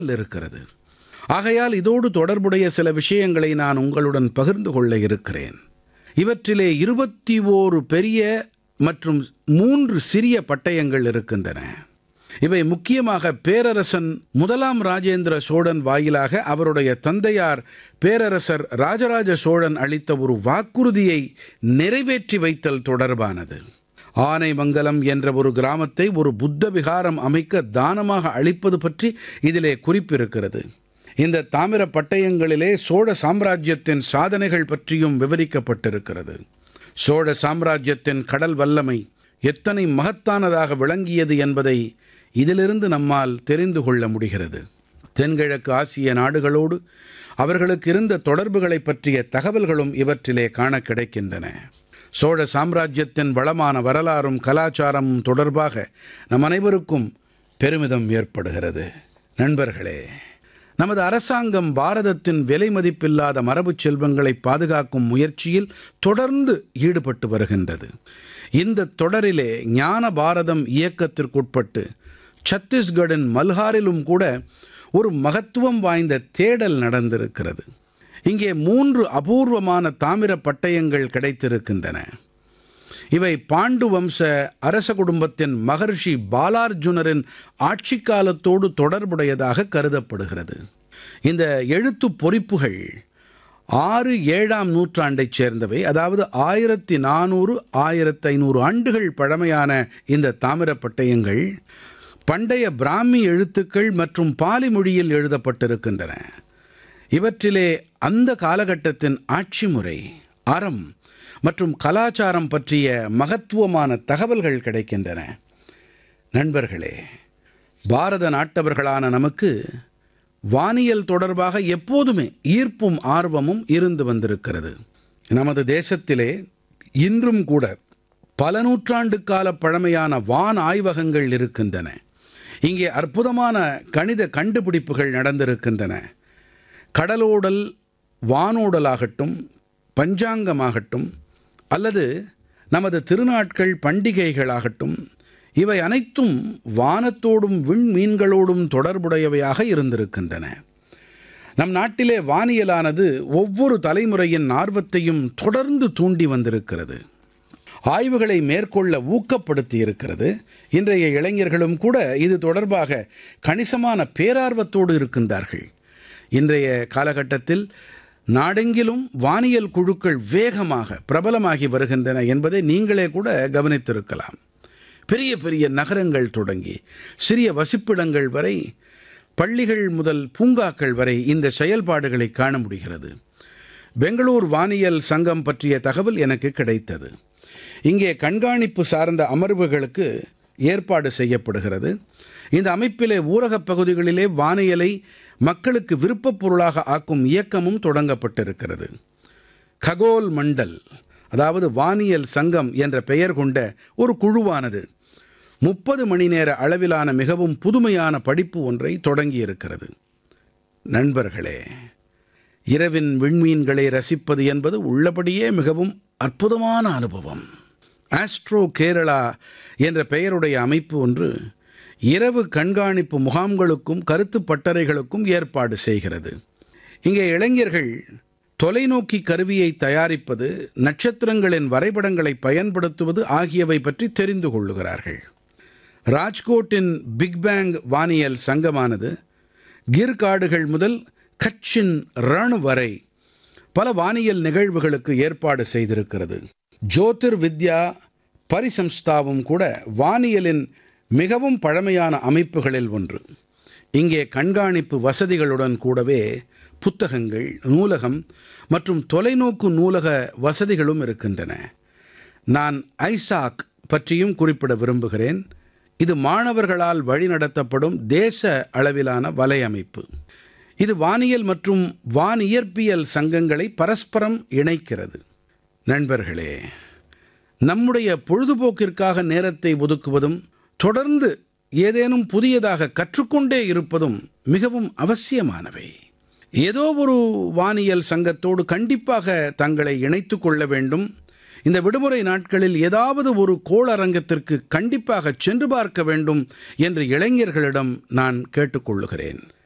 இருக்கிறது ஆகையால் இதோடு தொடர்புடைய சில விஷயங்களை நான் உங்களுடன் பகிர்ந்து கொள்ள இருக்கிறேன் இவற்றிலே இருபத்தி ஓரு பெரிய மற்றும் மூன்று சிறிய பட்டயங்கள் இருக்கின்றன இவை முக்கியமாக பேரரசன் முதலாம் ராஜேந்திர சோழன் வாயிலாக அவருடைய தந்தையார் பேரரசர் ராஜராஜ சோழன் அளித்த ஒரு வாக்குறுதியை நிறைவேற்றி வைத்தல் தொடர்பானது ஆனைமங்கலம் என்ற ஒரு கிராமத்தை ஒரு புத்த விகாரம் அமைக்க தானமாக அளிப்பது பற்றி இதிலே குறிப்பிருக்கிறது இந்த தாமிர பட்டயங்களிலே சோழ சாம்ராஜ்யத்தின் சாதனைகள் பற்றியும் விவரிக்கப்பட்டிருக்கிறது சோழ சாம்ராஜ்யத்தின் கடல் வல்லமை எத்தனை மகத்தானதாக விளங்கியது என்பதை இதிலிருந்து நம்மால் தெரிந்து கொள்ள முடிகிறது தென்கிழக்கு ஆசிய நாடுகளோடு அவர்களுக்கு இருந்த தொடர்புகளை பற்றிய தகவல்களும் இவற்றிலே காண கிடைக்கின்றன சோழ சாம்ராஜ்யத்தின் வளமான வரலாறும் கலாச்சாரமும் தொடர்பாக நம் அனைவருக்கும் பெருமிதம் ஏற்படுகிறது நண்பர்களே நமது அரசாங்கம் பாரதத்தின் விலை மதிப்பில்லாத மரபுச் செல்வங்களை பாதுகாக்கும் முயற்சியில் தொடர்ந்து ஈடுபட்டு வருகின்றது இந்த தொடரிலே ஞான பாரதம் இயக்கத்திற்குட்பட்டு சத்தீஸ்கடின் மல்ஹாரிலும் கூட ஒரு மகத்துவம் வாய்ந்த தேடல் நடந்திருக்கிறது இங்கே மூன்று அபூர்வமான தாமிர பட்டயங்கள் கிடைத்திருக்கின்றன இவை பாண்டு வம்ச அரச குடும்பத்தின் மகர்ஷி பாலார்ஜுனரின் ஆட்சி காலத்தோடு தொடர்புடையதாக கருதப்படுகிறது இந்த எழுத்து பொறிப்புகள் ஆறு ஏழாம் நூற்றாண்டைச் சேர்ந்தவை அதாவது ஆயிரத்தி நானூறு ஆயிரத்தி ஐநூறு ஆண்டுகள் பழமையான இந்த தாமிரப் பட்டயங்கள் பண்டைய பிராமி எழுத்துக்கள் மற்றும் பாலி மொழியில் எழுதப்பட்டிருக்கின்றன இவற்றிலே அந்த காலகட்டத்தின் ஆட்சி முறை அறம் மற்றும் கலாச்சாரம் பற்றிய மகத்துவமான தகவல்கள் கிடைக்கின்றன நண்பர்களே பாரத நாட்டவர்களான நமக்கு வானியல் தொடர்பாக எப்போதுமே ஈர்ப்பும் ஆர்வமும் இருந்து வந்திருக்கிறது நமது தேசத்திலே இன்றும் கூட பல நூற்றாண்டு கால பழமையான வான் ஆய்வகங்கள் இருக்கின்றன இங்கே அற்புதமான கணித கண்டுபிடிப்புகள் நடந்திருக்கின்றன கடலோடல் வானோடலாகட்டும் பஞ்சாங்கமாகட்டும் அல்லது நமது திருநாட்கள் பண்டிகைகளாகட்டும் இவை அனைத்தும் வானத்தோடும் விண்மீன்களோடும் தொடர்புடையவையாக இருந்திருக்கின்றன நம் நாட்டிலே வானியலானது ஒவ்வொரு தலைமுறையின் ஆர்வத்தையும் தொடர்ந்து தூண்டி வந்திருக்கிறது ஆய்வுகளை மேற்கொள்ள ஊக்கப்படுத்தி இருக்கிறது இன்றைய இளைஞர்களும் கூட இது தொடர்பாக கணிசமான பேரார்வத்தோடு இருக்கின்றார்கள் இன்றைய காலகட்டத்தில் நாடெங்கிலும் வானியல் குழுக்கள் வேகமாக பிரபலமாகி வருகின்றன என்பதை நீங்களே கூட கவனித்திருக்கலாம் பெரிய பெரிய நகரங்கள் தொடங்கி சிறிய வசிப்பிடங்கள் வரை பள்ளிகள் முதல் பூங்காக்கள் வரை இந்த செயல்பாடுகளை காண முடிகிறது பெங்களூர் வானியல் சங்கம் பற்றிய தகவல் எனக்கு கிடைத்தது இங்கே கண்காணிப்பு சார்ந்த அமர்வுகளுக்கு ஏற்பாடு செய்யப்படுகிறது இந்த அமைப்பிலே ஊரகப் பகுதிகளிலே வானியலை மக்களுக்கு விருப்பப் பொருளாக ஆக்கும் இயக்கமும் தொடங்கப்பட்டிருக்கிறது ககோல் மண்டல் அதாவது வானியல் சங்கம் என்ற பெயர் கொண்ட ஒரு குழுவானது முப்பது மணி நேர அளவிலான மிகவும் புதுமையான படிப்பு ஒன்றை தொடங்கியிருக்கிறது நண்பர்களே இரவின் விண்மீன்களை ரசிப்பது என்பது உள்ளபடியே மிகவும் அற்புதமான அனுபவம் ஆஸ்ட்ரோ கேரளா என்ற பெயருடைய அமைப்பு ஒன்று இரவு கண்காணிப்பு முகாம்களுக்கும் கருத்து பட்டறைகளுக்கும் ஏற்பாடு செய்கிறது இங்கே இளைஞர்கள் தொலைநோக்கி கருவியை தயாரிப்பது நட்சத்திரங்களின் வரைபடங்களை பயன்படுத்துவது ஆகியவை பற்றி தெரிந்து கொள்ளுகிறார்கள் ராஜ்கோட்டின் பிக் பேங் வானியல் சங்கமானது கிர் காடுகள் முதல் கட்சின் ரண் வரை பல வானியல் நிகழ்வுகளுக்கு ஏற்பாடு செய்திருக்கிறது ஜோதிர் வித்யா பரிசம்ஸ்தாவும் கூட வானியலின் மிகவும் பழமையான அமைப்புகளில் ஒன்று இங்கே கண்காணிப்பு வசதிகளுடன் கூடவே புத்தகங்கள் நூலகம் மற்றும் தொலைநோக்கு நூலக வசதிகளும் இருக்கின்றன நான் ஐசாக் பற்றியும் குறிப்பிட விரும்புகிறேன் இது மாணவர்களால் வழிநடத்தப்படும் தேச அளவிலான வலையமைப்பு இது வானியல் மற்றும் வானியற்பியல் சங்கங்களை பரஸ்பரம் இணைக்கிறது நண்பர்களே நம்முடைய பொழுதுபோக்கிற்காக நேரத்தை ஒதுக்குவதும் தொடர்ந்து ஏதேனும் புதியதாக கற்றுக்கொண்டே இருப்பதும் மிகவும் அவசியமானவை ஏதோ ஒரு வானியல் சங்கத்தோடு கண்டிப்பாக தங்களை இணைத்துக் கொள்ள வேண்டும் இந்த விடுமுறை நாட்களில் ஏதாவது ஒரு கோளரங்கத்திற்கு கண்டிப்பாக சென்று பார்க்க வேண்டும் என்று இளைஞர்களிடம் நான் கேட்டுக்கொள்ளுகிறேன்